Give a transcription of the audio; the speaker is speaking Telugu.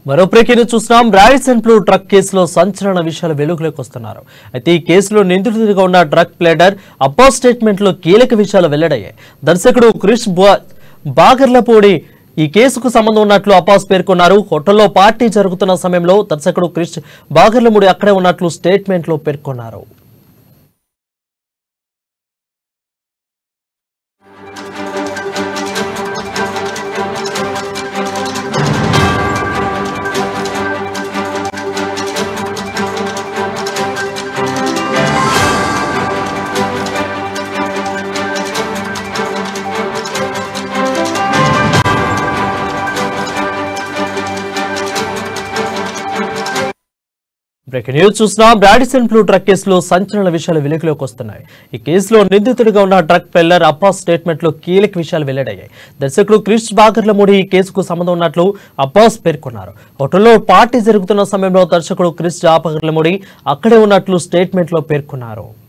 మరో బ్రేకింగ్ చూస్తున్నాం రైస్ అండ్ బ్లూ ట్రక్ కేసులో సంచలన విషయాలు వెలుగులోకి వస్తున్నారు అయితే ఈ కేసులో నిందితుడిగా ఉన్న ట్రక్ ప్లేడర్ అబ్బా స్టేట్మెంట్ లో కీలక విషయాలు వెల్లడయ్యాయి దర్శకుడు క్రిష్ బా- బాగర్లపూడి ఈ కేసుకు సంబంధం ఉన్నట్లు అపాస్ పేర్కొన్నారు హోటల్లో పార్టీ జరుగుతున్న సమయంలో దర్శకుడు క్రిష్ బాగర్లమూడి అక్కడే ఉన్నట్లు స్టేట్మెంట్ లో పేర్కొన్నారు బ్రేకింగ్ న్యూస్ చూస్తున్నాం బ్రాడిసన్ బ్లూ ట్రక్ కేసులో సంచలన విషయాలు వెలుగులోకి వస్తున్నాయి ఈ కేసులో నిందితుడిగా ఉన్న ట్రక్ పెల్లర్ అప్పాస్ స్టేట్మెంట్ లో కీలక విషయాలు వెల్లడయ్యాయి దర్శకుడు క్రిష్ బాగర్లమూడి ఈ కేసుకు సంబంధం ఉన్నట్లు అబ్బాస్ పేర్కొన్నారు హోటల్లో పార్టీ జరుగుతున్న సమయంలో దర్శకుడు క్రిష్ బాగర్లమూడి అక్కడే ఉన్నట్లు స్టేట్మెంట్ లో పేర్కొన్నారు